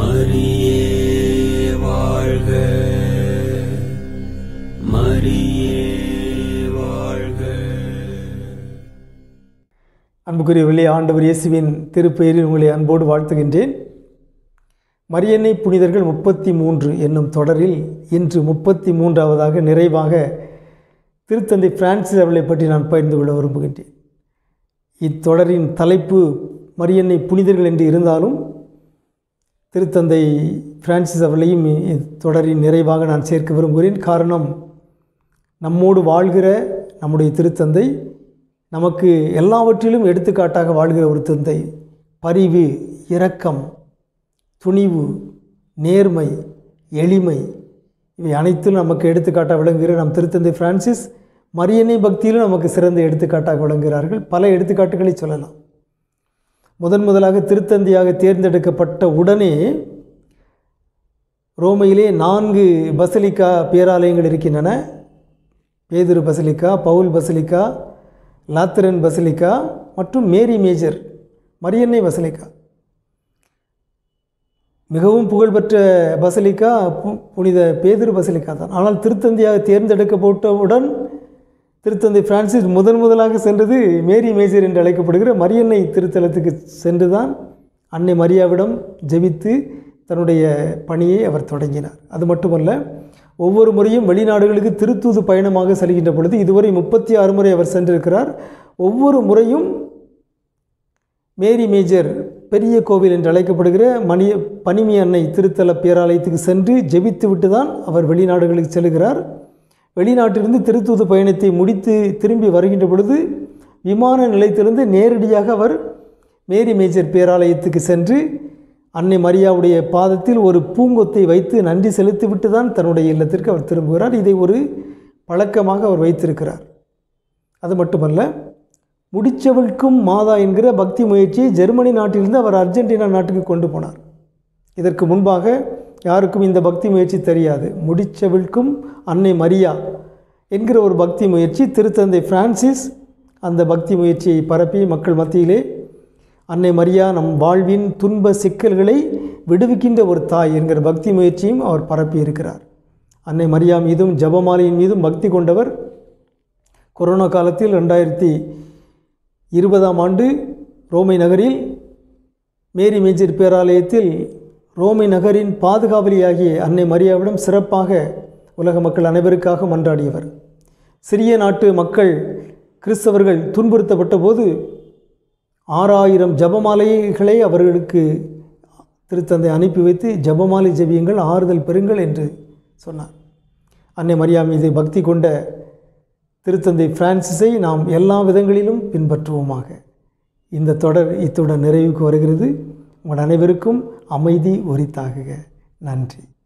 மரியே வாழ்க மரியே வாழ்க அன்புக்குரியவர்களே ஆண்டவர் இயேசுவின் திருப்பெயரில் உங்களை அன்போடு வாழ்த்துகின்றேன் மரியன்னை புனிதர்கள் முப்பத்தி மூன்று என்னும் தொடரில் இன்று முப்பத்தி மூன்றாவதாக நிறைவாக திருத்தந்தை பிரான்சிஸ் அவர்களை பற்றி நான் பகிர்ந்து கொள்ள விரும்புகின்றேன் இத்தொடரின் தலைப்பு மரியன்னை புனிதர்கள் என்று இருந்தாலும் திருத்தந்தை பிரான்சிஸ் அவர்களையும் இத்தொடரின் நிறைவாக நான் சேர்க்க விரும்புகிறேன் காரணம் நம்மோடு வாழ்கிற நம்முடைய திருத்தந்தை நமக்கு எல்லாவற்றிலும் எடுத்துக்காட்டாக வாழ்கிற ஒரு தந்தை பரிவு இரக்கம் துணிவு நேர்மை எளிமை இவை அனைத்திலும் நமக்கு எடுத்துக்காட்டாக விளங்குகிற நம் திருத்தந்தை பிரான்சிஸ் மரியன்னை பக்தியிலும் நமக்கு சிறந்த எடுத்துக்காட்டாக விளங்குகிறார்கள் பல எடுத்துக்காட்டுகளை சொல்லலாம் முதன் முதலாக திருத்தந்தையாக தேர்ந்தெடுக்கப்பட்ட உடனே ரோமையிலே நான்கு பசலிக்கா பேராலயங்கள் இருக்கின்றன பேதுரு பசலிக்கா பவுல் பசலிக்கா லாத்திரன் பசலிக்கா மற்றும் மேரி மேஜர் மரியன்னை பசலிக்கா மிகவும் புகழ்பெற்ற பசலிக்கா பு- புனித பேதுரு பசலிக்கா தான் ஆனால் திருத்தந்தையாக தேர்ந்தெடுக்கப்பட்டவுடன் திருத்தந்தை பிரான்சிஸ் முதன் முதலாக சென்றது மேரி மேஜர் என்று அழைக்கப்படுகிற மரியன்னை திருத்தலத்துக்கு சென்று தான் அன்னை மரியாவிடம் ஜெபித்து தன்னுடைய பணியை அவர் தொடங்கினார் அது மட்டுமல்ல ஒவ்வொரு முறையும் வெளிநாடுகளுக்கு திருத்தூது பயணமாக செல்கின்ற பொழுது இதுவரை முப்பத்தி ஆறு முறை அவர் சென்றிருக்கிறார் ஒவ்வொரு முறையும் மேரி மேஜர் பெரிய கோவில் என்று அழைக்கப்படுகிற மணி பனிமி அன்னை திருத்தல பேராலயத்துக்கு சென்று ஜெபித்து விட்டு தான் அவர் வெளிநாடுகளுக்கு செல்கிறார் வெளிநாட்டிலிருந்து திருத்தூது பயணத்தை முடித்து திரும்பி வருகின்ற பொழுது விமான நிலையத்திலிருந்து நேரடியாக அவர் மேரி மேஜர் பேராலயத்துக்கு சென்று அன்னை மரியாவுடைய பாதத்தில் ஒரு பூங்கொத்தை வைத்து நன்றி செலுத்திவிட்டு தான் தன்னுடைய இல்லத்திற்கு அவர் திரும்புகிறார் இதை ஒரு பழக்கமாக அவர் வைத்திருக்கிறார் அது மட்டுமல்ல முடிச்சவளுக்கும் மாதா என்கிற பக்தி முயற்சியை ஜெர்மனி நாட்டிலிருந்து அவர் அர்ஜென்டினா நாட்டுக்கு கொண்டு போனார் இதற்கு முன்பாக யாருக்கும் இந்த பக்தி முயற்சி தெரியாது முடிச்சவளுக்கும் அன்னை மரியா என்கிற ஒரு பக்தி முயற்சி திருத்தந்தை பிரான்சிஸ் அந்த பக்தி முயற்சியை பரப்பி மக்கள் மத்தியிலே அன்னை மரியா நம் வாழ்வின் துன்ப சிக்கல்களை விடுவிக்கின்ற ஒரு தாய் என்கிற பக்தி முயற்சியும் அவர் பரப்பி இருக்கிறார் அன்னை மரியா மீதும் ஜபமாலையின் மீதும் பக்தி கொண்டவர் கொரோனா காலத்தில் ரெண்டாயிரத்தி இருபதாம் ஆண்டு ரோமை நகரில் மேரி மேஜர் பேராலயத்தில் ரோமை நகரின் பாதுகாவலியாகிய அன்னை மரியாவிடம் சிறப்பாக உலக மக்கள் அனைவருக்காக மன்றாடியவர் சிறிய நாட்டு மக்கள் கிறிஸ்தவர்கள் துன்புறுத்தப்பட்ட போது ஆறாயிரம் ஜபமாலைகளை அவர்களுக்கு திருத்தந்தை அனுப்பி வைத்து ஜபமாலை ஜெபியுங்கள் ஆறுதல் பெறுங்கள் என்று சொன்னார் அன்னை மரியா மீது பக்தி கொண்ட திருத்தந்தை பிரான்சிஸை நாம் எல்லா விதங்களிலும் பின்பற்றுவோமாக இந்த தொடர் இத்துடன் நிறைவுக்கு வருகிறது உங்கள் அனைவருக்கும் அமைதி உரித்தாகுக நன்றி